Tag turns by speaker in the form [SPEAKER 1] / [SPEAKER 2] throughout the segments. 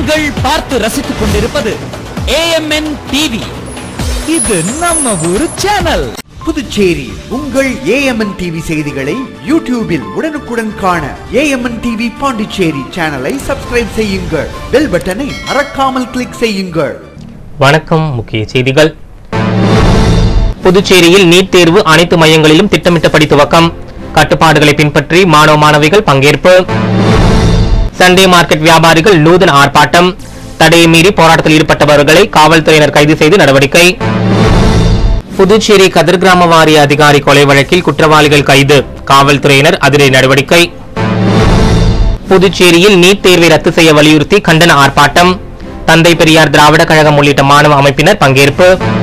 [SPEAKER 1] நீங்கள் பார்த்து ரசித்துக் கொண்டிருப்பது ஏஎம்என் டிவி இது நம்ம ஊரு சேனல்
[SPEAKER 2] புதுச்சேரி உங்கள் ஏஎம்என் டிவி செய்திகளை யூடியூபில் உடனுக்குடன் காண ஏஎம்என் டிவி பாண்டிச்சேரி சேனலை சப்ஸ்கிரைப் செய்யுங்கள் பெல் பட்டனை மறக்காமல் கிளிக் செய்யுங்கள்
[SPEAKER 3] வணக்கம் முக்கிய செய்திகள் புதுச்சேரியில் நீட் தேர்வு அனைத்து மையங்களிலும் திட்டமிட்டபடி துவக்கம் கட்டுப்பாடுகளை பின்பற்றி மாணவ மாணவிகள் பங்கேற்பு சண்டே மார்க்கெட் வியாபாரிகள் நூதன ஆர்ப்பாட்டம் தடையை மீறி போராட்டத்தில் ஈடுபட்டவர்களை காவல்துறையினர் கைது செய்து நடவடிக்கை புதுச்சேரி கதிர் கிராம வாரிய அதிகாரி கொலை வழக்கில் குற்றவாளிகள் கைது காவல்துறையினர் அதிரடி நடவடிக்கை புதுச்சேரியில் நீட் தேர்வை ரத்து செய்ய வலியுறுத்தி கண்டன ஆர்ப்பாட்டம் தந்தை பெரியார் திராவிட கழகம் உள்ளிட்ட மாணவ அமைப்பினர் பங்கேற்பு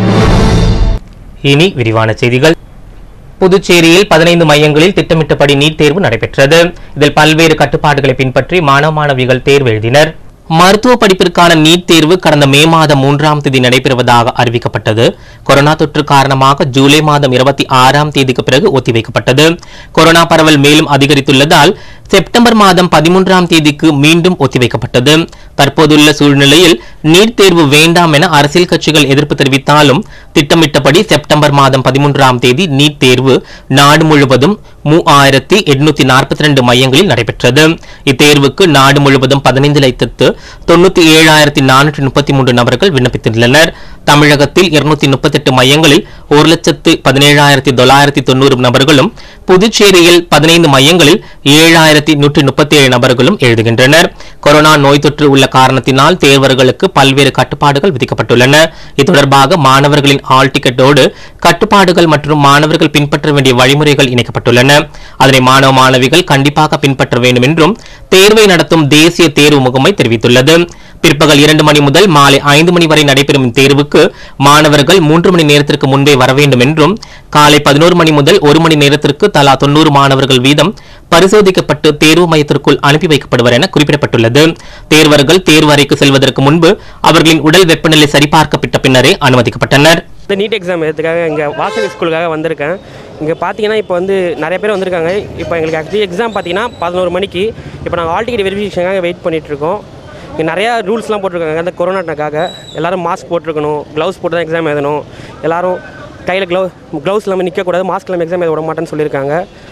[SPEAKER 3] இனி விரிவான செய்திகள் புதுச்சேரியில் பதினைந்து மையங்களில் திட்டமிட்டபடி நீட் தேர்வு நடைபெற்றது இதில் பல்வேறு கட்டுப்பாடுகளை பின்பற்றி மாணவ மாணவிகள் தேர்வு எழுதினர் மருத்துவ படிப்பிற்கான நீட் தேர்வு கடந்த மே மாதம் மூன்றாம் தேதி நடைபெறுவதாக அறிவிக்கப்பட்டது கொரோனா தொற்று காரணமாக ஜூலை மாதம் இருபத்தி ஆறாம் தேதிக்கு பிறகு ஒத்திவைக்கப்பட்டது கொரோனா பரவல் மேலும் அதிகரித்துள்ளதால் செப்டம்பர் மாதம் பதிமூன்றாம் தேதிக்கு மீண்டும் ஒத்திவைக்கப்பட்டது தற்போதுள்ள சூழ்நிலையில் நீட் தேர்வு வேண்டாம் என அரசியல் கட்சிகள் எதிர்ப்பு தெரிவித்தாலும் திட்டமிட்டபடி செப்டம்பர் மாதம் பதிமூன்றாம் தேதி நீட் தேர்வு நாடு முழுவதும் மூவாயிரத்தி எட்நூத்தி நாற்பத்தி ரெண்டு மையங்களில் நடைபெற்றது இத்தேர்வுக்கு நாடு முழுவதும் பதினைந்து லட்சத்து தொண்ணூத்தி ஏழாயிரத்தி நானூற்றி முப்பத்தி மூன்று நபர்கள் விண்ணப்பித்துள்ளனர் தமிழகத்தில் இருநூத்தி முப்பத்தெட்டு மையங்களில் ஒரு லட்சத்து பதினேழாயிரத்தி தொள்ளாயிரத்தி தொண்ணூறு நபர்களும் புதுச்சேரியில் பதினைந்து மையங்களில் ஏழாயிரத்தி நூற்றி முப்பத்தி ஏழு நபர்களும் எழுதுகின்றனர் கொரோனா நோய் தொற்று உள்ள காரணத்தினால் தேர்வர்களுக்கு பல்வேறு கட்டுப்பாடுகள் விதிக்கப்பட்டுள்ளன இது தொடர்பாக மாணவர்களின் ஆல் டிக்கெட்டோடு கட்டுப்பாடுகள் மற்றும் மாணவர்கள் பின்பற்ற வேண்டிய வழிமுறைகள் இணைக்கப்பட்டுள்ளன அதனை மாணவ மாணவிகள் கண்டிப்பாக பின்பற்ற வேண்டும் என்றும் தேர்வை நடத்தும் தேசிய தேர்வு முகமை தெரிவித்துள்ளது பிற்பகல் இரண்டு மணி முதல் மாலை ஐந்து மணி வரை நடைபெறும் இத்தேர்வுக்கு மாணவர்கள் மூன்று மணி நேரத்திற்கு முன்பே வர வேண்டும் என்றும் காலை பதினோரு மணி முதல் ஒரு மணி நேரத்திற்கு தலா தொண்ணூறு மாணவர்கள் வீதம் பரிசோதிக்கப்பட்டு தேர்வு மையத்திற்குள் அனுப்பி வைக்கப்படுவர் என குறிப்பிடப்பட்டுள்ளது தேர்வர்கள் தேர்வு அறைக்கு செல்வதற்கு முன்பு அவர்களின் உடல் வெப்பநிலை சரிபார்க்கப்பட்ட பின்னரே அனுமதிக்கப்பட்டனர்
[SPEAKER 4] இந்த நீட் எக்ஸாம் எழுதுறதுக்காக இங்கே வாசல் ஸ்கூலுக்காக வந்திருக்கேன் இங்கே பார்த்தீங்கன்னா இப்போ வந்து நிறைய பேர் வந்திருக்காங்க இப்போ எங்களுக்கு ஆக்சுவலி எக்ஸாம் பார்த்தீங்கன்னா பதினோரு மணிக்கு இப்போ நாங்கள் ஆல் டிக்கெட் வெரிஃபிகேஷனுக்காக வெயிட் பண்ணிகிட்ருக்கோம் இங்கே நிறையா ரூல்ஸ்லாம் போட்டிருக்காங்க அந்த கொரோனாக்காக எல்லாரும் மாஸ்க் போட்டிருக்கணும் க்ளவுஸ் போட்டு தான் எக்ஸாம் எழுதணும் எல்லாரும் கையில் க்ளவு க்ளவுஸ் இல்லாமல் நிற்கக்கூடாது மாஸ்க் இல்லாமல் எக்ஸாம் எழுத விட மாட்டேன்னு சொல்லியிருக்காங்க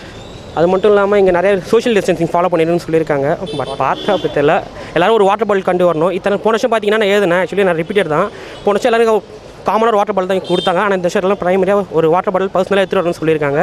[SPEAKER 4] அது மட்டும் இல்லாமல் இங்கே நிறைய சோஷியல் டிஸ்டன்சிங் ஃபாலோ பண்ணிடணும்னு சொல்லியிருக்காங்க பட் பார்த்தா அப்படி தெரியல எல்லாரும் ஒரு வாட்டர் பாட்டில் கண்டு வரணும் இத்தனை போன வருஷம் பார்த்தீங்கன்னா நான் எழுதினேன் ஆக்சுவலி நான் ரிப்பீட்டட் தான் போன வருஷம் எல்லாரும் காமனாக ஒரு வாட்டர் பாட்டில் தான் கொடுத்தாங்க ஆனால் இந்த வருஷம் எல்லாம் ப்ரைமரியாக ஒரு வாட்டர் பாட்டில் பர்சனலாக எடுத்துகிட்டு வரணும்னு சொல்லியிருக்காங்க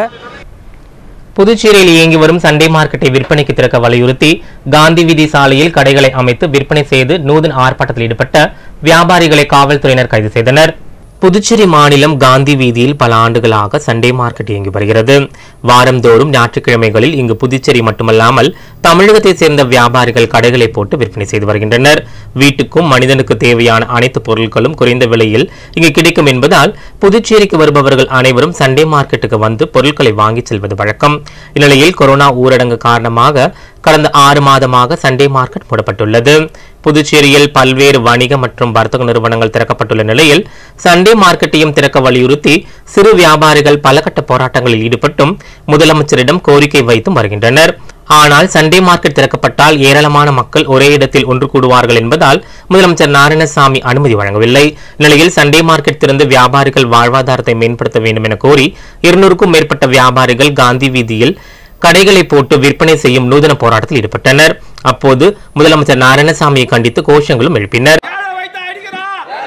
[SPEAKER 3] புதுச்சேரியில் இயங்கி வரும் சண்டே மார்க்கெட்டை விற்பனைக்கு திறக்க வலியுறுத்தி காந்தி வீதி சாலையில் கடைகளை அமைத்து விற்பனை செய்து நூதன ஆர்ப்பாட்டத்தில் ஈடுபட்ட வியாபாரிகளை காவல்துறையினர் கைது செய்தனர் புதுச்சேரி மாநிலம் காந்தி வீதியில் பல ஆண்டுகளாக சண்டே மார்க்கெட் இயங்கி வருகிறது வாரந்தோறும் ஞாயிற்றுக்கிழமைகளில் இங்கு புதுச்சேரி மட்டுமல்லாமல் தமிழகத்தைச் சேர்ந்த வியாபாரிகள் கடைகளை போட்டு விற்பனை செய்து வருகின்றனர் வீட்டுக்கும் மனிதனுக்கு தேவையான அனைத்து பொருட்களும் குறைந்த விலையில் இங்கு கிடைக்கும் என்பதால் புதுச்சேரிக்கு வருபவர்கள் அனைவரும் சண்டே மார்க்கெட்டுக்கு வந்து பொருட்களை வாங்கிச் செல்வது வழக்கம் இந்நிலையில் கொரோனா ஊரடங்கு காரணமாக கடந்த ஆறு மாதமாக சண்டே மார்க்கெட் மூடப்பட்டுள்ளது புதுச்சேரியில் பல்வேறு வணிக மற்றும் வர்த்தக நிறுவனங்கள் திறக்கப்பட்டுள்ள நிலையில் சண்டே மார்க்கெட்டையும் திறக்க வலியுறுத்தி சிறு வியாபாரிகள் பல கட்ட போராட்டங்களில் ஈடுபட்டும் முதலமைச்சரிடம் கோரிக்கை வைத்தும் வருகின்றனர் ஆனால் சண்டே மார்க்கெட் திறக்கப்பட்டால் ஏராளமான மக்கள் ஒரே இடத்தில் ஒன்று கூடுவார்கள் என்பதால் முதலமைச்சர் நாராயணசாமி அனுமதி வழங்கவில்லை இந்நிலையில் சண்டே மார்க்கெட் திறந்து வியாபாரிகள் வாழ்வாதாரத்தை மேம்படுத்த வேண்டும் என கோரி இருநூறுக்கும் மேற்பட்ட வியாபாரிகள் காந்தி வீதியில் கடைகளை போட்டு விற்பனை செய்யும் நூதன போராட்டத்தில் ஈடுபட்டனர் அப்போது முதலமைச்சர் நாராயணசாமியை கண்டித்து கோஷங்களும் எழுப்பினர்
[SPEAKER 5] யாரை வைத்து அடிக்கிறா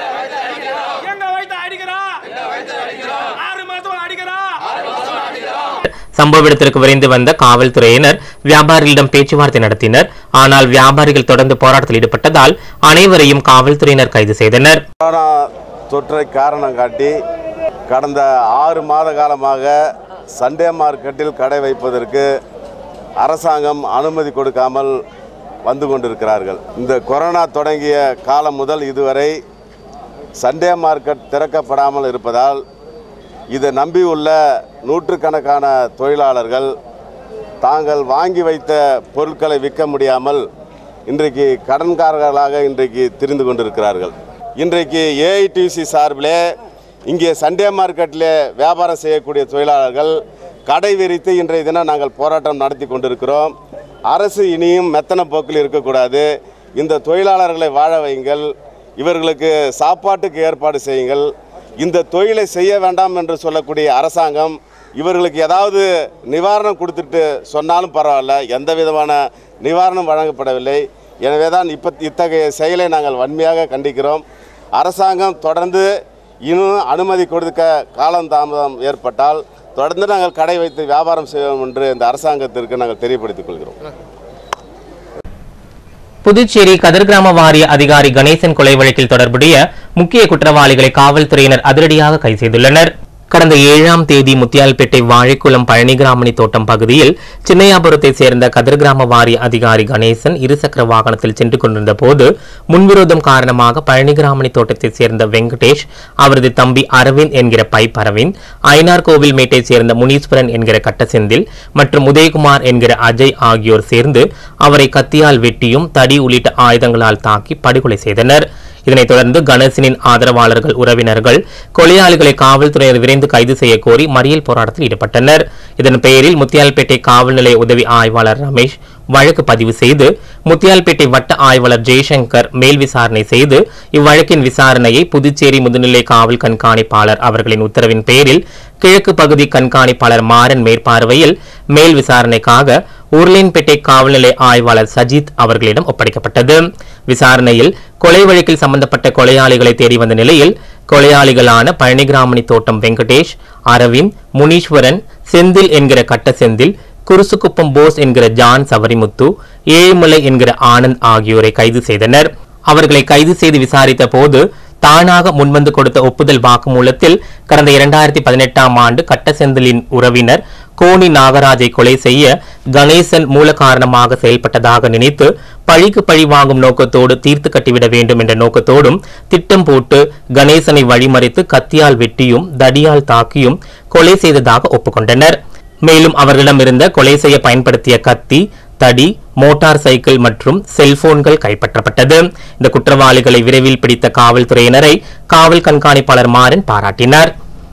[SPEAKER 5] எங்க வைத்து அடிக்கிறா ஆறு மாசம் அடிக்கிறா
[SPEAKER 3] சம்பவ இடத்திற்கு விரைந்து வந்த காவல்துறையினர் வியாபாரிகளிடம் பேச்சுவார்த்தை நடத்தினர் ஆனால் வியாபாரிகள் தொடர்ந்து போராட்டத்தில் ஈடுபட்டதால் அனைவரையும் காவல்துறையினர் கைது செய்தனர்
[SPEAKER 6] கொரோனா தொற்றை காரணம் காட்டி கடந்த ஆறு மாத காலமாக சண்டே மார்க்கெட்டில் கடை வைப்பதற்கு அரசாங்கம் அனுமதி கொடுக்காமல் வந்து கொண்டிருக்கிறார்கள் இந்த கொரோனா தொடங்கிய காலம் முதல் இதுவரை சண்டே மார்க்கெட் திறக்கப்படாமல் இருப்பதால் இதை நம்பியுள்ள நூற்றுக்கணக்கான தொழிலாளர்கள் தாங்கள் வாங்கி வைத்த பொருட்களை விற்க முடியாமல் இன்றைக்கு கடன்காரர்களாக இன்றைக்கு திரிந்து கொண்டிருக்கிறார்கள் இன்றைக்கு ஏஐடிசி சார்பிலே இங்கே சண்டே மார்க்கெட்டில் வியாபாரம் செய்யக்கூடிய தொழிலாளர்கள் கடை விரித்து இன்றைய தினம் நாங்கள் போராட்டம் நடத்தி கொண்டிருக்கிறோம் அரசு இனியும் மெத்தன போக்கில் இருக்கக்கூடாது இந்த தொழிலாளர்களை வாழ வையுங்கள் இவர்களுக்கு சாப்பாட்டுக்கு ஏற்பாடு செய்யுங்கள் இந்த தொழிலை செய்ய வேண்டாம் என்று சொல்லக்கூடிய அரசாங்கம் இவர்களுக்கு ஏதாவது நிவாரணம் கொடுத்துட்டு சொன்னாலும் பரவாயில்ல எந்த விதமான நிவாரணம் வழங்கப்படவில்லை எனவே தான் இப்போ இத்தகைய செயலை நாங்கள் வன்மையாக கண்டிக்கிறோம் அரசாங்கம் தொடர்ந்து இன்னும் அனுமதி கொடுக்க காலந்தாமதம் ஏற்பட்டால் தொடர்ந்து நாங்கள் கடை வைத்து வியாபாரம் செய்வோம் என்று இந்த அரசாங்கத்திற்கு நாங்கள் தெரியப்படுத்திக் கொள்கிறோம்
[SPEAKER 3] புதுச்சேரி கதிர் கிராம வாரிய அதிகாரி கணேசன் கொலை வழக்கில் தொடர்புடைய முக்கிய குற்றவாளிகளை காவல்துறையினர் அதிரடியாக கைது செய்துள்ளனர் கடந்த ஏழாம் தேதி முத்தியால்பேட்டை வாழைக்குளம் பழனிகிராமணி தோட்டம் பகுதியில் சின்னையாபுரத்தை சேர்ந்த கதிர் கிராம வாரிய அதிகாரி கணேசன் இருசக்கர வாகனத்தில் சென்று கொண்டிருந்த போது முன்விரோதம் காரணமாக பழனிகிராமணி தோட்டத்தை சேர்ந்த வெங்கடேஷ் அவரது தம்பி அரவிந்த் என்கிற பைப் அரவிந்த் ஐனார் கோவில் மேட்டை சேர்ந்த முனீஸ்வரன் என்கிற கட்டசெந்தில் மற்றும் உதயகுமார் என்கிற அஜய் ஆகியோர் சேர்ந்து அவரை கத்தியால் வெட்டியும் தடி உள்ளிட்ட ஆயுதங்களால் தாக்கி படுகொலை செய்தனர் இதனைத் தொடர்ந்து கணேசனின் ஆதரவாளர்கள் உறவினர்கள் கொலையாளிகளை காவல்துறையினர் விரைந்து கைது செய்ய கோரி மறியல் போராட்டத்தில் ஈடுபட்டனர் இதன் பெயரில் முத்தியால்பேட்டை காவல் நிலைய உதவி ஆய்வாளர் ரமேஷ் வழக்கு பதிவு செய்து முத்தியால்பேட்டை வட்ட ஆய்வாளர் ஜெய்சங்கர் மேல் விசாரணை செய்து இவ்வழக்கின் விசாரணையை புதுச்சேரி முதுநிலை காவல் கண்காணிப்பாளர் அவர்களின் உத்தரவின் பேரில் கிழக்கு பகுதி கண்காணிப்பாளர் மாறன் மேற்பார்வையில் மேல் விசாரணைக்காக உருளைன்பேட்டை காவல் நிலைய ஆய்வாளர் சஜித் அவர்களிடம் ஒப்படைக்கப்பட்டது விசாரணையில் கொலை வழக்கில் சம்பந்தப்பட்ட கொலையாளிகளை தேடி வந்த நிலையில் கொலையாளிகளான பழனிகிராமணி தோட்டம் வெங்கடேஷ் அரவிந்த் முனீஸ்வரன் செந்தில் என்கிற கட்ட செந்தில் குருசுக்குப்பம் போஸ் என்கிற ஜான் சவரிமுத்து ஏழுமலை என்கிற ஆனந்த் ஆகியோரை கைது செய்தனர் அவர்களை கைது செய்து விசாரித்த போது தானாக முன்வந்து கொடுத்த ஒப்புதல் வாக்குமூலத்தில் கடந்த இரண்டாயிரத்தி பதினெட்டாம் ஆண்டு கட்டசெந்திலின் உறவினர் கோனி நாகராஜை கொலை செய்ய கணேசன் மூல காரணமாக செயல்பட்டதாக நினைத்து பழிக்கு பழி வாங்கும் நோக்கத்தோடு தீர்த்து கட்டிவிட வேண்டும் என்ற நோக்கத்தோடும் திட்டம் போட்டு கணேசனை வழிமறித்து கத்தியால் வெட்டியும் தடியால் தாக்கியும் கொலை செய்ததாக ஒப்புக்கொண்டனர் மேலும் அவர்களிடம் இருந்த கொலை செய்ய பயன்படுத்திய கத்தி தடி மோட்டார் சைக்கிள் மற்றும் செல்போன்கள் கைப்பற்றப்பட்டது இந்த குற்றவாளிகளை விரைவில் பிடித்த காவல்துறையினரை காவல் கண்காணிப்பாளர் மாறன் பாராட்டினார்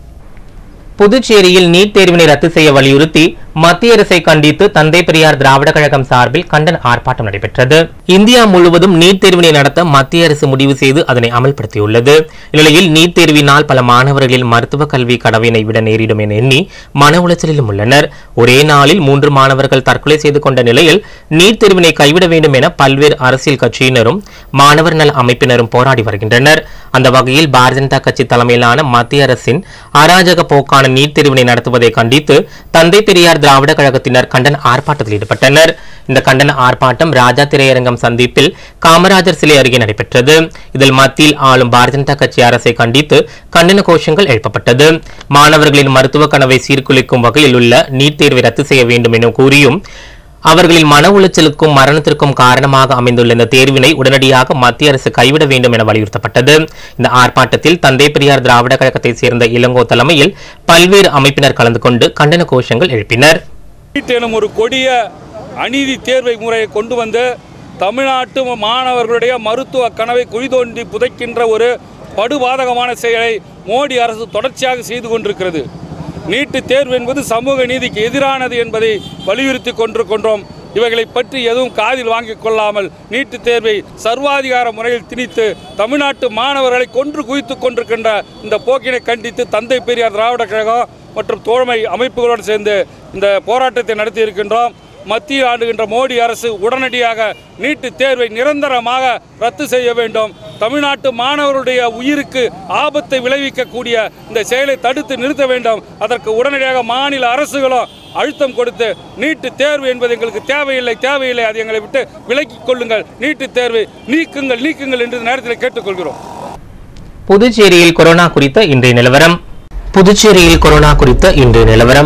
[SPEAKER 3] புதுச்சேரியில் நீட் தேர்வினை ரத்து செய்ய வலியுறுத்தி மத்திய அரசை கண்டித்து தந்தை பெரியார் திராவிட கழகம் சார்பில் கண்டன ஆர்ப்பாட்டம் நடைபெற்றது இந்தியா முழுவதும் நீட் தேர்வினை நடத்த மத்திய அரசு முடிவு செய்து அதனை அமல்படுத்தியுள்ளது இந்நிலையில் நீட் தேர்வினால் பல மாணவர்களின் மருத்துவ கல்வி கனவினை விட நேரிடும் என எண்ணி மன உளைச்சலிலும் உள்ளனர் ஒரே நாளில் மூன்று மாணவர்கள் தற்கொலை செய்து கொண்ட நிலையில் நீட் தேர்வினை கைவிட வேண்டும் என பல்வேறு அரசியல் கட்சியினரும் மாணவர் நல அமைப்பினரும் போராடி வருகின்றனர் அந்த வகையில் பாரதிய ஜனதா கட்சி தலைமையிலான மத்திய அரசின் அராஜக போக்கான நீட் தேர்வினை நடத்துவதை கண்டித்து தந்தை பெரியார் திராவிட கழகத்தினர் கண்டன ஆர்ப்பாட்டத்தில் ஈடுபட்டனர் இந்த கண்டன ஆர்ப்பாட்டம் ராஜா திரையரங்கம் சந்திப்பில் காமராஜர் சிலை அருகே நடைபெற்றது இதில் மத்தியில் ஆளும் பாரதிய ஜனதா கட்சி அரசை கண்டித்து கண்டன கோஷங்கள் எழுப்பப்பட்டது மாணவர்களின் மருத்துவ கனவை சீர்குலைக்கும் வகையில் உள்ள நீட் தேர்வை ரத்து செய்ய வேண்டும் என கூறியும் அவர்களின் மன உளைச்சலுக்கும் மரணத்திற்கும் காரணமாக அமைந்துள்ள இந்த தேர்வினை உடனடியாக மத்திய அரசு கைவிட வேண்டும் என வலியுறுத்தப்பட்டது இந்த ஆர்ப்பாட்டத்தில் தந்தை பெரியார் திராவிட கழகத்தைச் சேர்ந்த இளங்கோ தலைமையில் பல்வேறு அமைப்பினர் கலந்து கொண்டு கண்டன கோஷங்கள் எழுப்பினர்
[SPEAKER 7] நீட் எனும் ஒரு கொடிய அநீதி தேர்வை முறையை கொண்டு வந்து தமிழ்நாட்டு மாணவர்களுடைய மருத்துவ கனவை குழி தோண்டி புதைக்கின்ற ஒரு படுபாதகமான செயலை மோடி அரசு தொடர்ச்சியாக செய்து கொண்டிருக்கிறது நீட்டு தேர்வு என்பது சமூக நீதிக்கு எதிரானது என்பதை வலியுறுத்தி கொண்டிருக்கின்றோம் இவைகளை பற்றி எதுவும் காதில் வாங்கிக் கொள்ளாமல் நீட்டு தேர்வை சர்வாதிகார முறையில் திணித்து தமிழ்நாட்டு மாணவர்களை கொன்று குவித்து கொண்டிருக்கின்ற இந்த போக்கினை கண்டித்து தந்தை பெரியார் திராவிட கழகம் மற்றும் தோழமை அமைப்புகளோடு சேர்ந்து இந்த போராட்டத்தை நடத்தி இருக்கின்றோம் மத்திய ஆண்டுகின்ற மோடி அரசு உடனடியாக நீட்டு தேர்வை நிரந்தரமாக ரத்து செய்ய வேண்டும் தமிழ்நாட்டு மாணவருடைய உயிருக்கு ஆபத்தை விளைவிக்கக்கூடிய இந்த செயலை தடுத்து நிறுத்த வேண்டும் அதற்கு உடனடியாக மாநில அரசுகளும் அழுத்தம் கொடுத்து நீட்டு தேர்வு என்பது எங்களுக்கு தேவையில்லை தேவையில்லை அது எங்களை விட்டு விலக்கிக் கொள்ளுங்கள் நீட்டு தேர்வை நீக்குங்கள் நீக்குங்கள் என்று இந்த நேரத்தில் கேட்டுக்கொள்கிறோம்
[SPEAKER 3] புதுச்சேரியில் கொரோனா குறித்த இன்றைய நிலவரம் புதுச்சேரியில் கொரோனா குறித்த இன்றைய நிலவரம்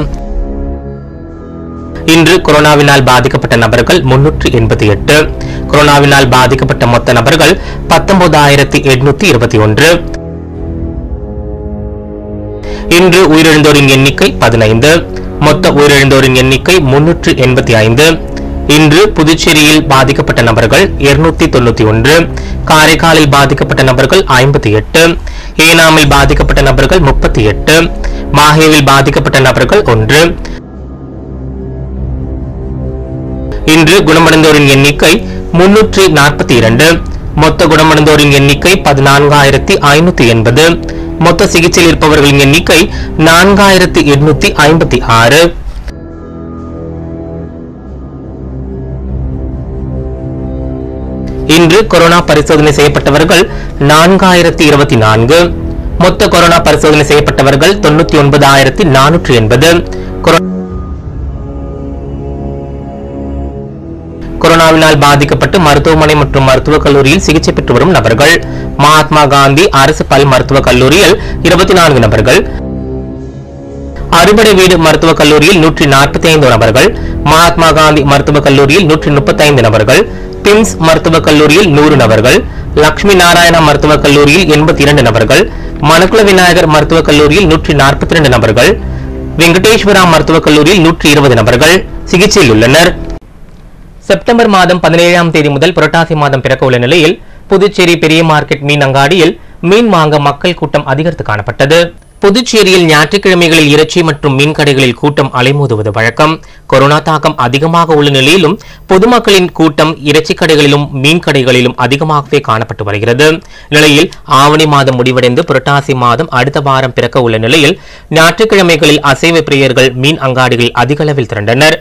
[SPEAKER 3] இன்று கொரோனாவினால் பாதிக்கப்பட்ட நபர்கள் முன்னூற்றி எண்பத்தி எட்டு கொரோனாவினால் பாதிக்கப்பட்ட மொத்த நபர்கள் பத்தொன்பதாயிரத்தி எட்நூத்தி இருபத்தி ஒன்று இன்று உயிரிழந்தோரின் எண்ணிக்கை பதினைந்து மொத்த உயிரிழந்தோரின் எண்ணிக்கை முன்னூற்று எண்பத்தி ஐந்து இன்று புதுச்சேரியில் பாதிக்கப்பட்ட நபர்கள் இருநூத்தி தொண்ணூத்தி ஒன்று காரைக்காலில் பாதிக்கப்பட்ட நபர்கள் ஐம்பத்தி எட்டு ஏனாமில் பாதிக்கப்பட்ட நபர்கள் முப்பத்தி எட்டு மாஹேவில் பாதிக்கப்பட்ட நபர்கள் ஒன்று இன்று குணமடைந்தோரின் எண்ணிக்கை முன்னூற்றி நாற்பத்தி இரண்டு மொத்த குணமடைந்தோரின் எண்ணிக்கை பதினான்காயிரத்தி ஐநூத்தி எண்பது மொத்த சிகிச்சையில் இருப்பவர்களின் எண்ணிக்கை நான்காயிரத்தி எண்ணூத்தி ஐம்பத்தி ஆறு இன்று கொரோனா பரிசோதனை செய்யப்பட்டவர்கள் நான்காயிரத்தி இருபத்தி நான்கு மொத்த கொரோனா பரிசோதனை செய்யப்பட்டவர்கள் தொண்ணூத்தி ஒன்பதாயிரத்தி நானூற்றி எண்பது கொரோனாவினால் பாதிக்கப்பட்டு மருத்துவமனை மற்றும் மருத்துவக் கல்லூரியில் சிகிச்சை பெற்று வரும் நபர்கள் மகாத்மா காந்தி அரசு பல் மருத்துவக் கல்லூரியில் இருபத்தி நான்கு நபர்கள் அறுபடை வீடு மருத்துவக் கல்லூரியில் நூற்றி நாற்பத்தி ஐந்து நபர்கள் மகாத்மா காந்தி மருத்துவக் கல்லூரியில் நூற்றி முப்பத்தி ஐந்து நபர்கள் பிம்ஸ் மருத்துவக் கல்லூரியில் நூறு நபர்கள் லட்சுமி நாராயணா மருத்துவக் கல்லூரியில் எண்பத்தி இரண்டு நபர்கள் மணக்குள விநாயகர் மருத்துவக் கல்லூரியில் நூற்றி நாற்பத்தி இரண்டு நபர்கள் வெங்கடேஸ்வரா மருத்துவக் கல்லூரியில் நூற்றி இருபது நபர்கள் சிகிச்சையில் உள்ளனர் செப்டம்பர் மாதம் பதினேழாம் தேதி முதல் புரட்டாசி மாதம் பிறக்க உள்ள நிலையில் புதுச்சேரி பெரிய மார்க்கெட் மீன் அங்காடியில் மீன் வாங்க மக்கள் கூட்டம் அதிகரித்து காணப்பட்டது புதுச்சேரியில் ஞாயிற்றுக்கிழமைகளில் இறைச்சி மற்றும் மீன் கடைகளில் கூட்டம் அலைமோதுவது வழக்கம் கொரோனா தாக்கம் அதிகமாக உள்ள நிலையிலும் பொதுமக்களின் கூட்டம் இறைச்சி கடைகளிலும் மீன் கடைகளிலும் அதிகமாகவே காணப்பட்டு வருகிறது நிலையில் ஆவணி மாதம் முடிவடைந்து புரட்டாசி மாதம் அடுத்த வாரம் பிறக்க உள்ள நிலையில் ஞாயிற்றுக்கிழமைகளில் அசைவ பிரியர்கள் மீன் அங்காடிகளில் அதிக அளவில் திரண்டனர்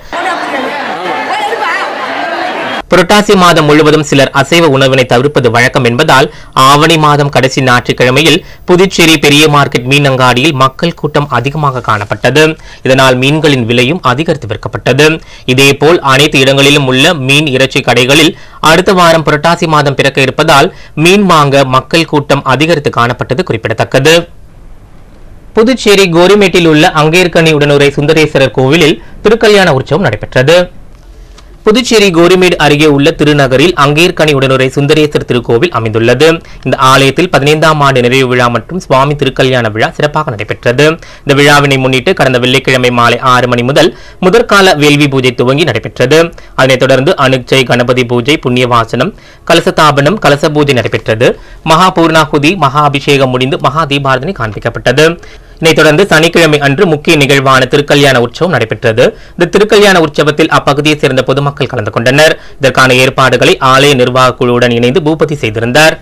[SPEAKER 3] புரட்டாசி மாதம் முழுவதும் சிலர் அசைவ உணவினை தவிர்ப்பது வழக்கம் என்பதால் ஆவணி மாதம் கடைசி ஞாயிற்றுக்கிழமையில் புதுச்சேரி பெரிய மார்க்கெட் மீன் அங்காடியில் மக்கள் கூட்டம் அதிகமாக காணப்பட்டது இதனால் மீன்களின் விலையும் அதிகரித்து விற்கப்பட்டது இதேபோல் அனைத்து இடங்களிலும் உள்ள மீன் இறைச்சி கடைகளில் அடுத்த வாரம் புரட்டாசி மாதம் பிறக்க இருப்பதால் மீன் வாங்க மக்கள் கூட்டம் அதிகரித்து காணப்பட்டது குறிப்பிடத்தக்கது புதுச்சேரி கோரிமேட்டில் உள்ள அங்கேற்கனி உடனுரை சுந்தரேஸ்வரர் கோவிலில் திருக்கல்யாண உற்சவம் நடைபெற்றது புதுச்சேரி கோரிமேடு அருகே உள்ள திருநகரில் அங்கேற்கனி உடனுரை சுந்தரேஸ்வர் திருக்கோவில் அமைந்துள்ளது இந்த ஆலயத்தில் பதினைந்தாம் ஆண்டு நிறைவு விழா மற்றும் சுவாமி திருக்கல்யாண விழா சிறப்பாக நடைபெற்றது இந்த விழாவினை முன்னிட்டு கடந்த வெள்ளிக்கிழமை மாலை ஆறு மணி முதல் முதற்கால வேள்வி பூஜை துவங்கி நடைபெற்றது அதனைத் தொடர்ந்து அனுக்ஜை கணபதி பூஜை புண்ணியவாசனம் கலசதாபனம் கலச பூஜை நடைபெற்றது மகா பூர்ணாகுதி மகா அபிஷேகம் முடிந்து மகா தீபாரதனை காண்பிக்கப்பட்டது இதனைத் தொடர்ந்து சனிக்கிழமை அன்று முக்கிய நிகழ்வான திருக்கல்யாண உற்சவம் நடைபெற்றது இந்த திருக்கல்யாண உற்சவத்தில் அப்பகுதியைச் சேர்ந்த பொதுமக்கள் கலந்து கொண்டனர் இதற்கான ஏற்பாடுகளை ஆலய நிர்வாக குழுவுடன் இணைந்து பூபதி செய்திருந்தார்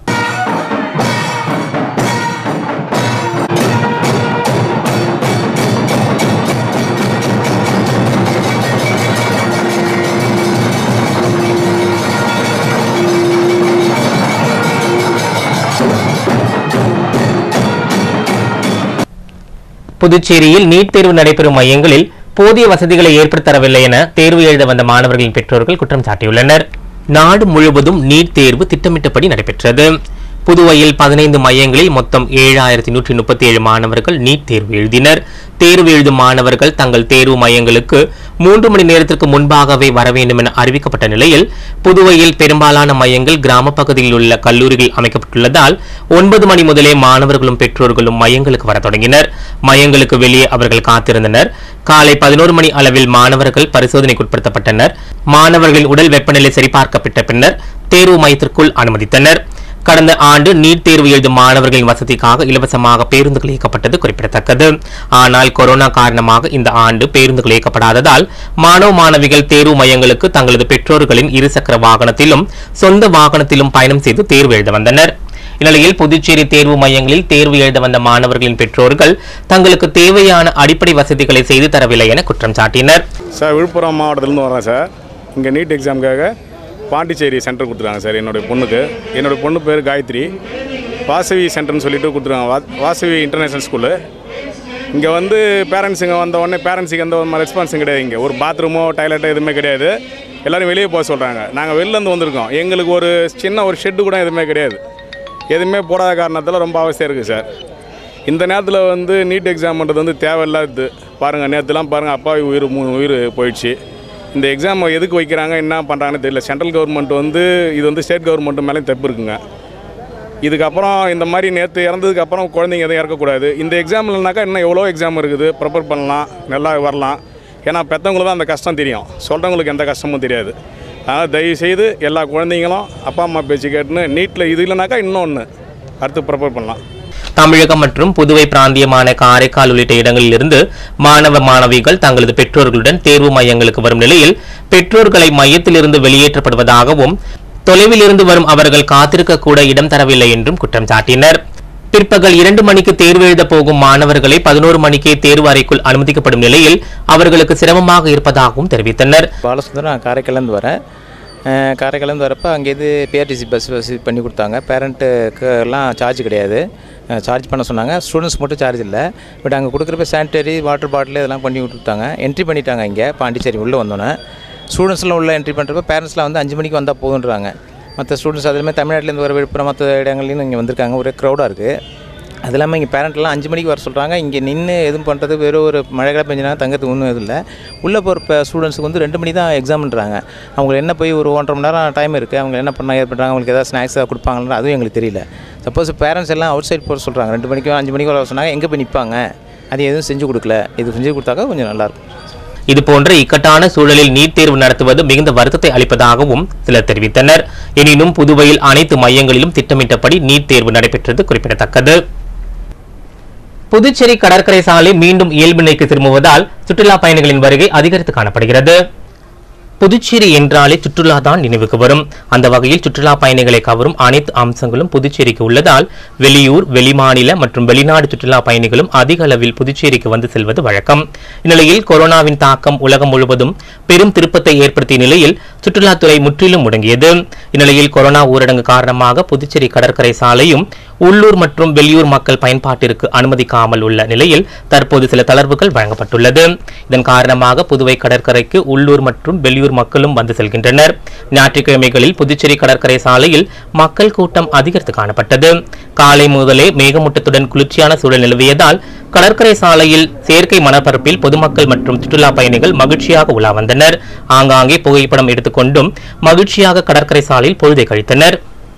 [SPEAKER 3] புதுச்சேரியில் நீட் தேர்வு நடைபெறும் மையங்களில் போதிய வசதிகளை ஏற்படுத்த தரவில்லை என தேர்வு எழுத வந்த மாணவர்களின் பெற்றோர்கள் குற்றம் சாட்டியுள்ளனர் நாடு முழுவதும் நீட் தேர்வு திட்டமிட்டபடி நடைபெற்றது புதுவையில் பதினைந்து மையங்களில் மொத்தம் ஏழாயிரத்தி நூற்றி முப்பத்தி ஏழு மாணவர்கள் நீட் தேர்வு எழுதினர் தேர்வு எழுதும் மாணவர்கள் தங்கள் தேர்வு மையங்களுக்கு மூன்று மணி நேரத்திற்கு முன்பாகவே வர வேண்டும் என அறிவிக்கப்பட்ட நிலையில் புதுவையில் பெரும்பாலான மையங்கள் கிராம பகுதியில் உள்ள கல்லூரிகள் அமைக்கப்பட்டுள்ளதால் ஒன்பது மணி முதலே மாணவர்களும் பெற்றோர்களும் மையங்களுக்கு வரத் தொடங்கினர் மையங்களுக்கு வெளியே அவர்கள் காத்திருந்தனர் காலை பதினோரு மணி அளவில் மாணவர்கள் பரிசோதனைக்குட்படுத்தப்பட்டனர் மாணவர்களின் உடல் வெப்பநிலை சரிபார்க்கப்பட்ட பின்னர் தேர்வு மையத்திற்குள் அனுமதித்தனர் கடந்த ஆண்டு நீட் தேர்வு எழுதும் மாணவர்களின் வசதிக்காக இலவசமாக பேருந்துகள் இயக்கப்பட்டது குறிப்பிடத்தக்கது ஆனால் கொரோனா காரணமாக இந்த ஆண்டு பேருந்துகள் இயக்கப்படாததால் மாணவ மாணவிகள் தேர்வு மையங்களுக்கு தங்களது பெற்றோர்களின் இருசக்கர வாகனத்திலும் சொந்த வாகனத்திலும் பயணம் செய்து தேர்வு எழுத வந்தனர் இந்நிலையில் புதுச்சேரி தேர்வு மையங்களில் தேர்வு எழுத வந்த மாணவர்களின் பெற்றோர்கள் தங்களுக்கு தேவையான அடிப்படை வசதிகளை செய்து தரவில்லை என குற்றம் சாட்டினர்
[SPEAKER 8] சார் விழுப்புரம் மாவட்டத்திலேருந்து வரேன் சார் இங்கே நீட் எக்ஸாமுக்காக பாண்டிச்சேரி சென்டர் கொடுத்துருக்காங்க சார் என்னுடைய பொண்ணுக்கு என்னுடைய பொண்ணு பேர் காயத்ரி வாசவி சென்டர்னு சொல்லிட்டு கொடுத்துருக்காங்க வா வாசவி இன்டர்நேஷ்னல் ஸ்கூலு இங்கே வந்து பேரண்ட்ஸ் இங்கே வந்த உடனே பேரண்ட்ஸுக்கு எந்த ஒரு ரெஸ்பான்ஸும் கிடையாது இங்கே ஒரு பாத்ரூமோ டாய்லெட்டோ எதுவுமே கிடையாது எல்லோரும் வெளியே போக சொல்கிறாங்க நாங்கள் வெளிலேருந்து வந்திருக்கோம் எங்களுக்கு ஒரு சின்ன ஒரு ஷெட்டு கூட எதுவுமே கிடையாது எதுவுமே போடாத காரணத்தில் ரொம்ப அவசியம் இருக்குது சார் இந்த நேரத்தில் வந்து நீட் எக்ஸாம் பண்ணுறது வந்து தேவையில்லாது பாருங்கள் நேற்றுலாம் பாருங்கள் அப்பாவி உயிர் மூணு உயிர் போயிடுச்சு இந்த எக்ஸாம் எதுக்கு வைக்கிறாங்க என்ன பண்ணுறாங்கன்னு தெரியல சென்ட்ரல் கவர்மெண்ட் வந்து இது வந்து ஸ்டேட் கவர்மெண்ட் மேலே தப்பு இருக்குங்க இதுக்கப்புறம் இந்த மாதிரி நேற்று இறந்ததுக்கு அப்புறம் குழந்தைங்க எதுவும் இறக்கக்கூடாது இந்த எக்ஸாம்லனாக்கா இன்னும் எவ்வளோ எக்ஸாம் இருக்குது ப்ரிப்பேர் பண்ணலாம் நல்லா வரலாம் ஏன்னா பெற்றவங்களுக்கு தான் அந்த கஷ்டம் தெரியும் சொல்கிறவங்களுக்கு எந்த கஷ்டமும் தெரியாது அதனால் தயவு செய்து எல்லா குழந்தைங்களும் அப்பா அம்மா பேச்சு கேட்டுன்னு நீட்டில் இது இல்லைனாக்கா இன்னொன்று அடுத்து ப்ரிப்பேர் பண்ணலாம்
[SPEAKER 3] தமிழகம் மற்றும் புதுவை பிராந்தியமான காரைக்கால் உள்ளிட்ட இடங்களில் இருந்து மாணவ மாணவிகள் தங்களது பெற்றோர்களுடன் தேர்வு மையங்களுக்கு வரும் நிலையில் பெற்றோர்களை மையத்திலிருந்து வெளியேற்றப்படுவதாகவும் தொலைவில் இருந்து வரும் அவர்கள் காத்திருக்க கூட இடம் தரவில்லை என்றும் குற்றம் சாட்டினர் பிற்பகல் இரண்டு மணிக்கு தேர்வு எழுத போகும் மாணவர்களை பதினோரு மணிக்கே தேர்வு அறைக்குள் அனுமதிக்கப்படும் நிலையில் அவர்களுக்கு சிரமமாக இருப்பதாகவும் தெரிவித்தனர்
[SPEAKER 9] பாலசுந்தரம் நான் காரைக்காலேருந்து வரேன் அஹ் காரைக்காலேருந்து வரப்போ அங்கேருந்து பிஆர்டிசி பஸ் வசதி பண்ணி கொடுத்தாங்க பேரண்ட்டுக்கு எல்லாம் சார்ஜ் கிடையாது சார்ஜ் பண்ண சொன்னாங்க ஸ்டூடெண்ட்ஸ் மட்டும் சார்ஜ் இல்லை பட் அங்கே கொடுக்குறப்ப சானிட்டரி வாட்டர் பாட்டில் இதெல்லாம் பண்ணி கொடுத்தாங்க என்ட்ரி பண்ணிட்டாங்க இங்கே பாண்டிச்சேரி உள்ளே வந்தோன்னே ஸ்டூடெண்ட்ஸ்லாம் உள்ள என்ட்ரி பண்ணுறப்ப பேரண்ட்ஸ்லாம் வந்து அஞ்சு மணிக்கு வந்தால் போதுன்றாங்க மற்ற ஸ்டூடெண்ட்ஸ் அதுலேயுமே தமிழ்நாட்டிலேருந்து வர விழுப்புரம் மற்ற இடங்கள்லையும் இங்கே வந்திருக்காங்க ஒரே க்ரௌடாக இருக்குது அது இல்லாமல் இங்கே பேரண்ட்லாம் அஞ்சு மணிக்கு வர சொல்கிறாங்க இங்கே நின்று எதுவும் பண்ணுறது வெறும் ஒரு மழை காலம் பெஞ்சினா தங்கிறதுக்கு ஒன்றும் எதுவும் இல்லை உள்ளே போகிற ஸ்டூடெண்ட்ஸுக்கு வந்து ரெண்டு மணி தான் எக்ஸாம்ன்றாங்க அவங்க என்ன போய் ஒரு ஒன்றரை மணி நேரம் டைம் இருக்குது அவங்க என்ன பண்ண ஏது பண்ணுறாங்க அவங்களுக்கு ஏதாவது ஸ்நாக்ஸ் ஏதாவது கொடுப்பாங்களா அதுவும் எங்களுக்கு தெரியல சப்போஸ் பேரண்ட்ஸ் எல்லாம் அவுட் சைட் போக சொல்கிறாங்க ரெண்டு மணிக்கு அஞ்சு மணிக்கு வர சொன்னாங்க எங்கே போய் நிற்பாங்க அது எதுவும் செஞ்சு கொடுக்கல இது செஞ்சு கொடுத்தாக்கா கொஞ்சம் நல்லாயிருக்கும்
[SPEAKER 3] இதுபோன்ற இக்கட்டான சூழலில் நீட் தேர்வு நடத்துவது மிகுந்த வருத்தத்தை அளிப்பதாகவும் சிலர் தெரிவித்தனர் எனினும் புதுவையில் அனைத்து மையங்களிலும் திட்டமிட்டபடி நீட் தேர்வு நடைபெற்றது குறிப்பிடத்தக்கது புதுச்சேரி கடற்கரை சாலை மீண்டும் இயல்பு நிலைக்கு திரும்புவதால் சுற்றுலா பயணிகளின் வருகை அதிகரித்து காணப்படுகிறது புதுச்சேரி என்றாலே சுற்றுலா தான் நினைவுக்கு வரும் அந்த வகையில் சுற்றுலா பயணிகளை கவரும் அனைத்து அம்சங்களும் புதுச்சேரிக்கு உள்ளதால் வெளியூர் வெளிமாநில மற்றும் வெளிநாடு சுற்றுலா பயணிகளும் அதிக அளவில் புதுச்சேரிக்கு வந்து செல்வது வழக்கம் இந்நிலையில் கொரோனாவின் தாக்கம் உலகம் முழுவதும் பெரும் திருப்பத்தை ஏற்படுத்திய நிலையில் சுற்றுலாத்துறை முற்றிலும் முடங்கியது இந்நிலையில் கொரோனா ஊரடங்கு காரணமாக புதுச்சேரி கடற்கரை சாலையும் உள்ளூர் மற்றும் வெளியூர் மக்கள் பயன்பாட்டிற்கு அனுமதிக்காமல் உள்ள நிலையில் தற்போது சில தளர்வுகள் வழங்கப்பட்டுள்ளது இதன் காரணமாக புதுவை கடற்கரைக்கு உள்ளூர் மற்றும் வெளியூர் மக்களும் வந்து செல்கின்றனர் ஞாயிற்றுக்கிழமைகளில் புதுச்சேரி கடற்கரை சாலையில் மக்கள் கூட்டம் அதிகரித்து காணப்பட்டது காலை முதலே மேகமூட்டத்துடன் குளிர்ச்சியான சூழல் நிலவியதால் கடற்கரை சாலையில் செயற்கை மணப்பரப்பில் பொதுமக்கள் மற்றும் சுற்றுலா பயணிகள் மகிழ்ச்சியாக உலா வந்தனர் ஆங்காங்கே புகைப்படம் எடுத்துக்கொண்டும் மகிழ்ச்சியாக கடற்கரை சாலையில் பொழுதை கழித்தனர்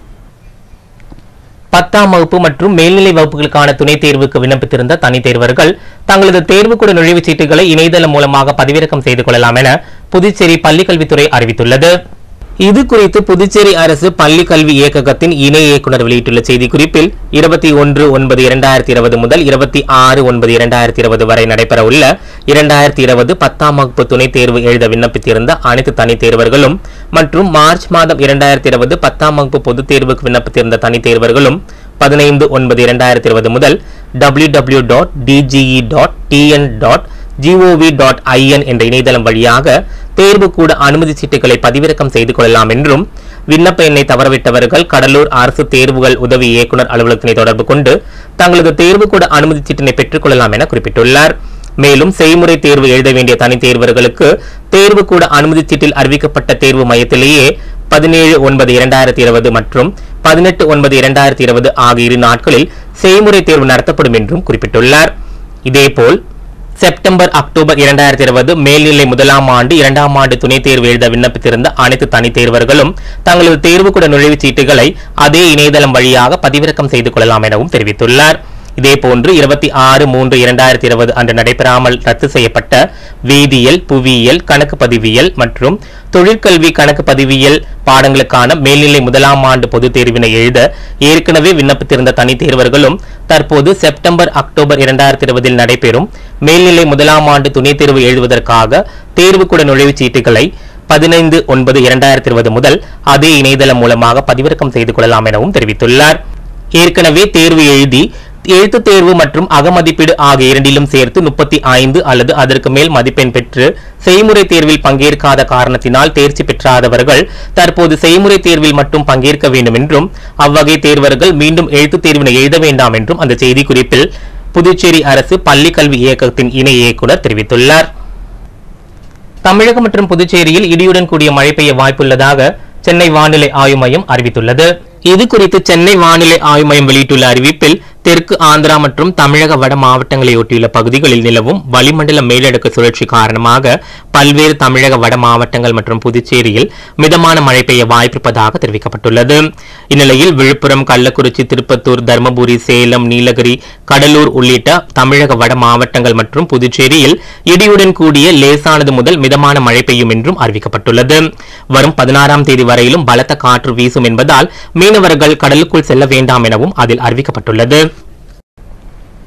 [SPEAKER 3] பத்தாம் வகுப்பு மற்றும் மேல்நிலை வகுப்புகளுக்கான துணைத் தேர்வுக்கு விண்ணப்பித்திருந்த தனித் தேர்வர்கள் தங்களது தேர்வுக்கூட நுழைவுச் சீட்டுகளை இணையதளம் மூலமாக பதிவிறக்கம் செய்து கொள்ளலாம் என புதுச்சேரி பள்ளிக்கல்வித்துறை அறிவித்துள்ளது இது குறித்து புதுச்சேரி அரசு பள்ளி கல்வி இயக்ககத்தின் இணை இயக்குனர் வெளியிட்டுள்ள செய்திக்குறிப்பில் இருபத்தி ஒன்று ஒன்பது இரண்டாயிரத்தி இருபது முதல் இருபத்தி ஆறு ஒன்பது இரண்டாயிரத்தி இருபது வரை நடைபெறவுள்ள இரண்டாயிரத்தி இருபது பத்தாம் வகுப்பு துணைத் தேர்வு எழுத விண்ணப்பித்திருந்த அனைத்து தனித் தேர்வர்களும் மற்றும் மார்ச் மாதம் இரண்டாயிரத்தி இருபது பத்தாம் வகுப்பு பொதுத் தேர்வுக்கு விண்ணப்பித்திருந்த தனித் தேர்வர்களும் பதினைந்து ஒன்பது இரண்டாயிரத்தி இருபது முதல் W W dot DGE dot TN dot gov dot in என்ற இணையதளம் வழியாக தேர்வுக்கூட அனுமதி சீட்டுகளை பதிவிறக்கம் செய்து கொள்ளலாம் என்றும் விண்ணப்ப எண்ணை தவறவிட்டவர்கள் கடலூர் அரசு தேர்வுகள் உதவி இயக்குனர் அலுவலகத்தினை தொடர்பு கொண்டு தங்களது தேர்வுக்கூட அனுமதி சீட்டினை பெற்றுக் கொள்ளலாம் என குறிப்பிட்டுள்ளார் மேலும் செய்முறை தேர்வு எழுத வேண்டிய தனித் தேர்வர்களுக்கு தேர்வுக்கூட அனுமதி சீட்டில் அறிவிக்கப்பட்ட தேர்வு மையத்திலேயே பதினேழு ஒன்பது இரண்டாயிரத்தி இருபது மற்றும் பதினெட்டு ஒன்பது இரண்டாயிரத்தி இருபது ஆகிய இரு நாட்களில் செய்முறை தேர்வு நடத்தப்படும் என்றும் குறிப்பிட்டுள்ளார் இதேபோல் செப்டம்பர் அக்டோபர் இரண்டாயிரத்தி இருபது மேல்நிலை முதலாம் ஆண்டு இரண்டாம் ஆண்டு துணைத் தேர்வு எழுத விண்ணப்பித்திருந்த அனைத்து தனித் தேர்வர்களும் தங்களது தேர்வுக்கூட நுழைவுச் சீட்டுகளை அதே இணையதளம் வழியாக பதிவிறக்கம் செய்து கொள்ளலாம் எனவும் தெரிவித்துள்ளார் இதேபோன்று இருபத்தி ஆறு மூன்று இரண்டாயிரத்தி இருபது அன்று நடைபெறாமல் ரத்து செய்யப்பட்ட வேதியியல் புவியியல் கணக்கு பதிவியல் மற்றும் தொழிற்கல்வி கணக்கு பதிவியல் பாடங்களுக்கான மேல்நிலை முதலாம் ஆண்டு பொதுத் தேர்வினை எழுத ஏற்கனவே விண்ணப்பித்திருந்த தனித் தேர்வர்களும் தற்போது செப்டம்பர் அக்டோபர் இரண்டாயிரத்தி இருபதில் நடைபெறும் மேல்நிலை முதலாம் ஆண்டு துணைத் தேர்வு எழுதுவதற்காக தேர்வுக்கூட நுழைவுச் சீட்டுகளை பதினைந்து ஒன்பது இரண்டாயிரத்தி இருபது முதல் அதே இணையதளம் மூலமாக பதிவிறக்கம் செய்து கொள்ளலாம் எனவும் தெரிவித்துள்ளார் ஏற்கனவே தேர்வு எழுதி எழுத்துத் தேர்வு மற்றும் அகமதிப்பீடு ஆகிய இரண்டிலும் சேர்த்து முப்பத்தி ஐந்து அல்லது அதற்கு மேல் மதிப்பெண் பெற்று செய்முறை தேர்வில் பங்கேற்காத காரணத்தினால் தேர்ச்சி பெற்றாதவர்கள் தற்போது செய்முறை தேர்வில் மட்டும் பங்கேற்க வேண்டும் என்றும் அவ்வகை தேர்வர்கள் மீண்டும் எழுத்துத் தேர்வினை எழுத வேண்டாம் என்றும் அந்த செய்திக்குறிப்பில் புதுச்சேரி அரசு பள்ளிக் கல்வி இயக்ககத்தின் இணை இயக்குனர் தெரிவித்துள்ளார் தமிழகம் மற்றும் புதுச்சேரியில் இடியுடன் கூடிய மழை பெய்ய வாய்ப்புள்ளதாக சென்னை வானிலை ஆய்வு மையம் அறிவித்துள்ளது இது குறித்து சென்னை வானிலை ஆய்வு மையம் வெளியிட்டுள்ள அறிவிப்பில் தெற்கு ஆந்திரா மற்றும் தமிழக வட மாவட்டங்களை ஒட்டியுள்ள பகுதிகளில் நிலவும் வளிமண்டல மேலடுக்கு சுழற்சி காரணமாக பல்வேறு தமிழக வட மாவட்டங்கள் மற்றும் புதுச்சேரியில் மிதமான மழை பெய்ய வாய்ப்பிருப்பதாக தெரிவிக்கப்பட்டுள்ளது இந்நிலையில் விழுப்புரம் கள்ளக்குறிச்சி திருப்பத்தூர் தருமபுரி சேலம் நீலகிரி கடலூர் உள்ளிட்ட தமிழக வட மாவட்டங்கள் மற்றும் புதுச்சேரியில் இடியுடன் கூடிய லேசானது முதல் மிதமான மழை பெய்யும் என்றும் அறிவிக்கப்பட்டுள்ளது வரும் பதினாறாம் தேதி வரையிலும் பலத்த காற்று வீசும் என்பதால் மீனவர்கள் கடலுக்குள் செல்ல வேண்டாம் எனவும் அதில் அறிவிக்கப்பட்டுள்ளது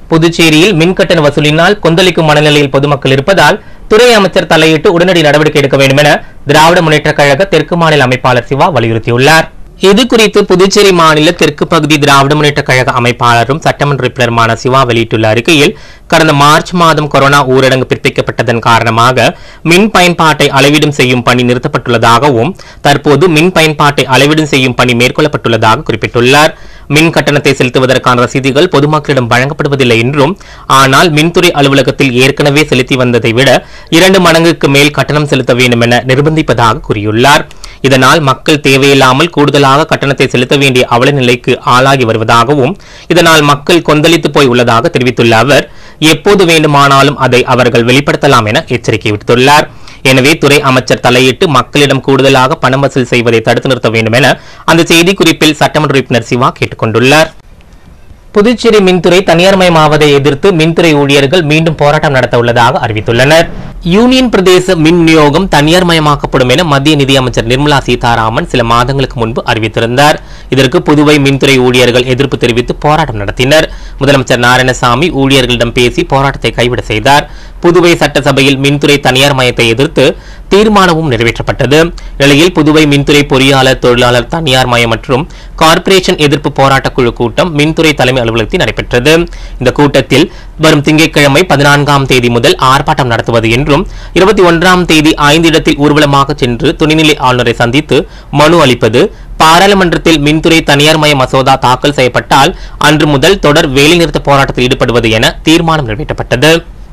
[SPEAKER 3] புதுச்சேரியில் மின்கட்டண வசூலினால் கொந்தளிக்கும் மனநிலையில் பொதுமக்கள் இருப்பதால் துறை அமைச்சர் தலையிட்டு உடனடி நடவடிக்கை எடுக்க வேண்டும் என திராவிட முன்னேற்றக் கழக தெற்கு மாநில அமைப்பாளர் சிவா வலியுறுத்தியுள்ளார் இது குறித்து புதுச்சேரி மாநில தெற்கு பகுதி திராவிட முன்னேற்றக் கழக அமைப்பாளரும் சட்டமன்ற உறுப்பினருமான சிவா வெளியிட்டுள்ள அறிக்கையில் கடந்த மார்ச் மாதம் கொரோனா ஊரடங்கு பிறப்பிக்கப்பட்டதன் காரணமாக மின் பயன்பாட்டை அளவீடும் செய்யும் பணி நிறுத்தப்பட்டுள்ளதாகவும் தற்போது மின் பயன்பாட்டை அளவீடும் செய்யும் பணி மேற்கொள்ளப்பட்டுள்ளதாக குறிப்பிட்டுள்ளார் மின் கட்டணத்தை செலுத்துவதற்கான ரசீதுகள் பொதுமக்களிடம் வழங்கப்படுவதில்லை என்றும் ஆனால் மின்துறை அலுவலகத்தில் ஏற்கனவே செலுத்தி வந்ததை விட இரண்டு மடங்குக்கு மேல் கட்டணம் செலுத்த வேண்டும் என நிர்பந்திப்பதாக கூறியுள்ளார் இதனால் மக்கள் தேவையில்லாமல் கூடுதலாக கட்டணத்தை செலுத்த வேண்டிய அவல நிலைக்கு ஆளாகி வருவதாகவும் இதனால் மக்கள் கொந்தளித்து போய் உள்ளதாக தெரிவித்துள்ள அவர் எப்போது வேண்டுமானாலும் அதை அவர்கள் வெளிப்படுத்தலாம் என எச்சரிக்கை விடுத்துள்ளார் எனவே துறை அமைச்சர் தலையிட்டு மக்களிடம் கூடுதலாக பணம் வசூல் செய்வதை தடுத்து நிறுத்த வேண்டும் என அந்த செய்திக்குறிப்பில் சட்டமன்ற உறுப்பினர் சிவா கேட்டுக் கொண்டுள்ளார் புதுச்சேரி மின்துறை தனியார்மயமாவதை எதிர்த்து மின்துறை ஊழியர்கள் மீண்டும் போராட்டம் நடத்த உள்ளதாக அறிவித்துள்ளனர் யூனியன் பிரதேச மின் விநியோகம் தனியார்மயமாக்கப்படும் என மத்திய நிதியமைச்சர் நிர்மலா சீதாராமன் சில மாதங்களுக்கு முன்பு அறிவித்திருந்தார் இதற்கு புதுவை மின்துறை ஊழியர்கள் எதிர்ப்பு தெரிவித்து போராட்டம் நடத்தினர் முதலமைச்சர் நாராயணசாமி ஊழியர்களிடம் பேசி போராட்டத்தை கைவிட செய்தார் புதுவை சட்டசபையில் மின்துறை தனியார் மயத்தை எதிர்த்து தீர்மானமும் நிறைவேற்றப்பட்டது நிலையில் புதுவை மின்துறை பொறியாளர் தொழிலாளர் தனியார் மயம் மற்றும் கார்ப்பரேஷன் எதிர்ப்பு போராட்டக் குழு கூட்டம் மின்துறை தலைமை அலுவலகத்தில் நடைபெற்றது இந்த கூட்டத்தில் வரும் திங்கட்கிழமை பதினான்காம் தேதி முதல் ஆர்ப்பாட்டம் நடத்துவது என்றும் இருபத்தி ஒன்றாம் தேதி ஐந்து இடத்தில் ஊர்வலமாக சென்று துணைநிலை ஆளுநரை சந்தித்து மனு அளிப்பது பாராளுமன்றத்தில் மின்துறை தனியார் மய மசோதா தாக்கல் செய்யப்பட்டால் அன்று முதல் தொடர் வேலைநிறுத்த போராட்டத்தில் ஈடுபடுவது என தீர்மானம் நிறைவேற்றப்பட்டது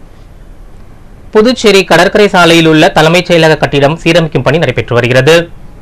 [SPEAKER 3] புதுச்சேரி கடற்கரை சாலையில் உள்ள தலைமைச் செயலக கட்டிடம் சீரமைக்கும் பணி நடைபெற்று வருகிறது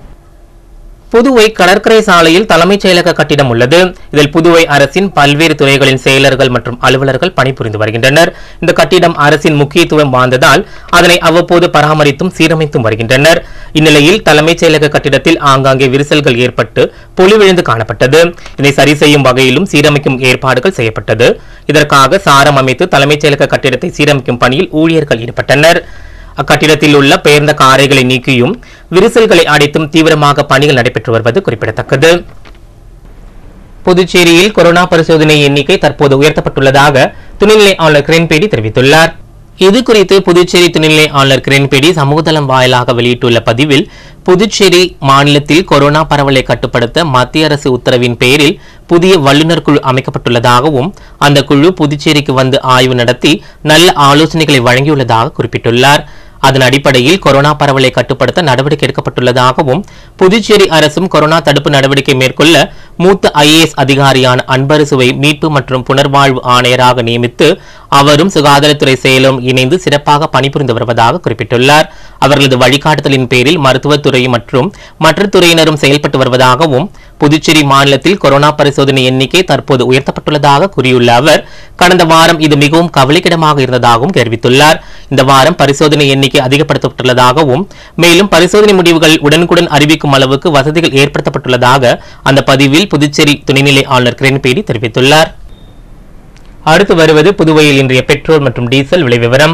[SPEAKER 3] புதுவை கடற்கரை சாலையில் தலைமைச் செயலக கட்டிடம் உள்ளது இதில் புதுவை அரசின் பல்வேறு துறைகளின் செயலர்கள் மற்றும் அலுவலர்கள் பணிபுரிந்து வருகின்றனர் இந்த கட்டிடம் அரசின் முக்கியத்துவம் வாய்ந்ததால் அதனை அவ்வப்போது பராமரித்தும் சீரமைத்தும் வருகின்றனர் இந்நிலையில் தலைமைச் செயலக கட்டிடத்தில் ஆங்காங்கே விரிசல்கள் ஏற்பட்டு பொலிவிழுந்து காணப்பட்டது இதை சரி செய்யும் வகையிலும் சீரமைக்கும் ஏற்பாடுகள் செய்யப்பட்டது இதற்காக சாரம் அமைத்து தலைமைச் செயலக கட்டிடத்தை சீரமைக்கும் பணியில் ஊழியர்கள் ஈடுபட்டனர் அக்கட்டிடத்தில் உள்ள பெயர்ந்த காரைகளை நீக்கியும் விரிசல்களை அடைத்தும் தீவிரமாக பணிகள் நடைபெற்று வருவது குறிப்பிடத்தக்கது புதுச்சேரியில் கொரோனா பரிசோதனை எண்ணிக்கை தற்போது உயர்த்தப்பட்டுள்ளதாக துணைநிலை ஆளுநர் கிரண்பேடி தெரிவித்துள்ளார் இது குறித்து புதுச்சேரி துணைநிலை ஆளுநர் கிரண்பேடி சமூகதளம் வாயிலாக வெளியிட்டுள்ள பதிவில் புதுச்சேரி மாநிலத்தில் கொரோனா பரவலை கட்டுப்படுத்த மத்திய அரசு உத்தரவின் பேரில் புதிய வல்லுநர் குழு அமைக்கப்பட்டுள்ளதாகவும் அந்த குழு புதுச்சேரிக்கு வந்து ஆய்வு நடத்தி நல்ல ஆலோசனைகளை வழங்கியுள்ளதாக குறிப்பிட்டுள்ளார் அதன் அடிப்படையில் கொரோனா பரவலை கட்டுப்படுத்த நடவடிக்கை எடுக்கப்பட்டுள்ளதாகவும் புதுச்சேரி அரசும் கொரோனா தடுப்பு நடவடிக்கை மேற்கொள்ள மூத்த ஐஏஎஸ் அதிகாரியான அன்பரசுவை மீட்பு மற்றும் புனர்வாழ்வு ஆணையராக நியமித்து அவரும் சுகாதாரத்துறை செயலும் இணைந்து சிறப்பாக பணிபுரிந்து வருவதாக குறிப்பிட்டுள்ளார் அவர்களது வழிகாட்டுதலின் பேரில் மருத்துவத்துறை மற்றும் மற்ற துறையினரும் செயல்பட்டு வருவதாகவும் புதுச்சேரி மாநிலத்தில் கொரோனா பரிசோதனை எண்ணிக்கை தற்போது உயர்த்தப்பட்டுள்ளதாக கூறியுள்ள அவர் கடந்த வாரம் இது மிகவும் கவலைக்கிடமாக இருந்ததாகவும் தெரிவித்துள்ளார் இந்த வாரம் பரிசோதனை எண்ணிக்கை அதிகப்படுத்தப்பட்டுள்ளதாகவும் மேலும் பரிசோதனை முடிவுகள் உடனுக்குடன் அறிவிக்கும் அளவுக்கு வசதிகள் ஏற்படுத்தப்பட்டுள்ளதாக அந்த பதிவில் புதுச்சேரி துணைநிலை ஆளுநர் கிரண்பேடி தெரிவித்துள்ளார் அடுத்து வருவது புதுவையில் இன்றைய பெட்ரோல் மற்றும் டீசல் விலை விவரம்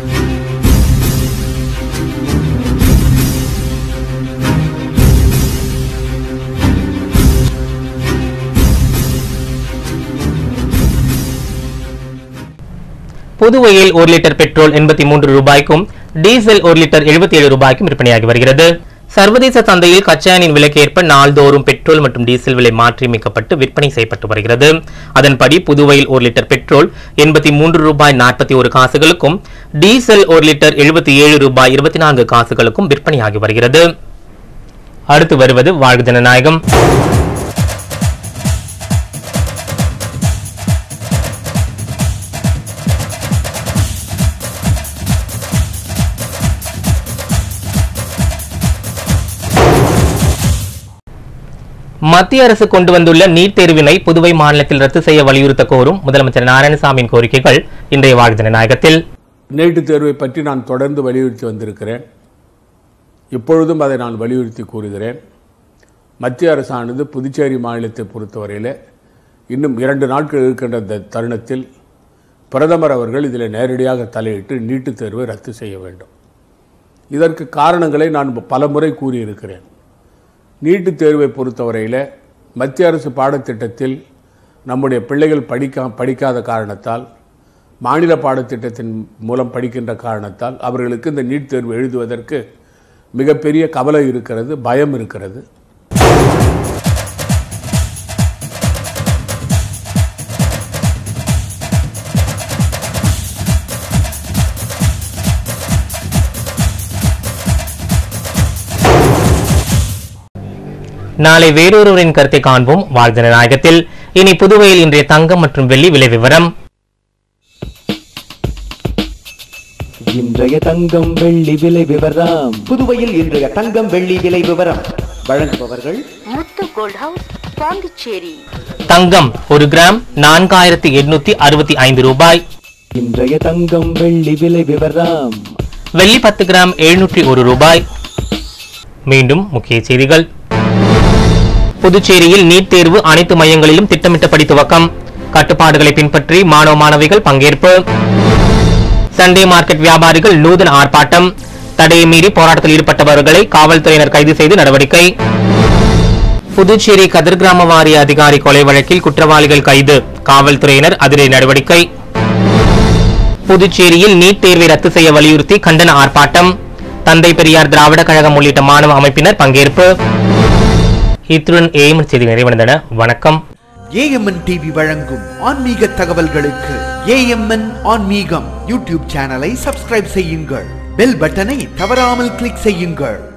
[SPEAKER 3] புதுவையில் ஒரு லிட்டர் பெட்ரோல் எண்பத்தி மூன்று ரூபாய்க்கும் டீசல் ஒரு லிட்டர் எழுபத்தி ஏழு ரூபாய்க்கும் விற்பனையாகி வருகிறது சர்வதேச சந்தையில் கச்சா எண்ணெயின் விலைக்கேற்ப நாள்தோறும் பெட்ரோல் மற்றும் டீசல் விலை மாற்றியமைக்கப்பட்டு விற்பனை செய்யப்பட்டு வருகிறது அதன்படி புதுவையில் ஒரு லிட்டர் பெட்ரோல் எண்பத்தி மூன்று ரூபாய் நாற்பத்தி ஒரு காசுகளுக்கும் டீசல் ஒரு லிட்டர் எழுபத்தி ஏழு ரூபாய் இருபத்தி நான்கு காசுகளுக்கும் விற்பனையாகி வருகிறது அடுத்து வருவது வாழ்க ஜனநாயகம் மத்திய அரசு கொண்டு வந்துள்ள நீட் தேர்வினை புதுவை மாநிலத்தில் ரத்து செய்ய வலியுறுத்த கோரும் முதலமைச்சர் நாராயணசாமியின் கோரிக்கைகள் இன்றைய வாழ் ஜனநாயகத்தில்
[SPEAKER 10] நீட்டு தேர்வை பற்றி நான் தொடர்ந்து வலியுறுத்தி வந்திருக்கிறேன் இப்பொழுதும் அதை நான் வலியுறுத்தி கூறுகிறேன் மத்திய அரசானது புதுச்சேரி மாநிலத்தை பொறுத்தவரையில் இன்னும் இரண்டு நாட்கள் இருக்கின்ற இந்த தருணத்தில் பிரதமர் அவர்கள் இதில் நேரடியாக தலையிட்டு நீட்டுத் தேர்வை ரத்து செய்ய வேண்டும் இதற்கு காரணங்களை நான் பலமுறை கூறியிருக்கிறேன் நீட்டுத் தேர்வை பொறுத்தவரையில் மத்திய அரசு பாடத்திட்டத்தில் நம்முடைய பிள்ளைகள் படிக்க படிக்காத காரணத்தால் மாநில பாடத்திட்டத்தின் மூலம் படிக்கின்ற காரணத்தால் அவர்களுக்கு இந்த நீட் தேர்வு எழுதுவதற்கு மிகப்பெரிய கவலை இருக்கிறது பயம் இருக்கிறது
[SPEAKER 3] நாளை வேறொருவரின் கருத்தை காண்போம் வாழ்ந்த நாயகத்தில் இனி புதுவையில் இன்றைய தங்கம் மற்றும் வெள்ளி விலை விவரம்
[SPEAKER 11] இன்றைய தங்கம் வெள்ளி விலை விவரம்
[SPEAKER 2] புதுவையில் இன்றைய தங்கம் வெள்ளி விலை விவரம் வழங்குபவர்கள்
[SPEAKER 12] முத்து கோல்ட் ஹவுஸ் பாண்டிச்சேரி
[SPEAKER 3] தங்கம் ஒரு கிராம் நான்காயிரத்தி எண்ணூத்தி அறுபத்தி ஐந்து ரூபாய்
[SPEAKER 11] இன்றைய தங்கம் வெள்ளி விலை விவரம்
[SPEAKER 3] வெள்ளி பத்து கிராம் எழுநூற்றி ஒரு ரூபாய் மீண்டும் முக்கிய செய்திகள் புதுச்சேரியில் நீட் தேர்வு அனைத்து மையங்களிலும் திட்டமிட்டபடி துவக்கம் கட்டுப்பாடுகளை பின்பற்றி மாணவ மாணவிகள் பங்கேற்பு சண்டே மார்க்கெட் வியாபாரிகள் நூதன ஆர்ப்பாட்டம் தடையை மீறி போராட்டத்தில் ஈடுபட்டவர்களை காவல்துறையினர் கைது செய்து நடவடிக்கை புதுச்சேரி கதிர் கிராம வாரிய அதிகாரி கொலை வழக்கில் குற்றவாளிகள் கைது காவல்துறையினர் அதிரடி நடவடிக்கை புதுச்சேரியில் நீட் தேர்வை ரத்து செய்ய வலியுறுத்தி கண்டன ஆர்ப்பாட்டம் தந்தை பெரியார் திராவிட கழகம் உள்ளிட்ட மாணவ அமைப்பினர் பங்கேற்பு இத்துடன் ஏஎம் செய்தி நிறைவடைந்தன வணக்கம்
[SPEAKER 2] ஏஎம்என் டிவி வழங்கும் ஆன்மீக தகவல்களுக்கு ஏஎம்என் ஆன்மீகம் யூடியூப் சேனலை சப்ஸ்கிரைப் செய்யுங்கள் பெல் பட்டனை தவறாமல் கிளிக் செய்யுங்கள்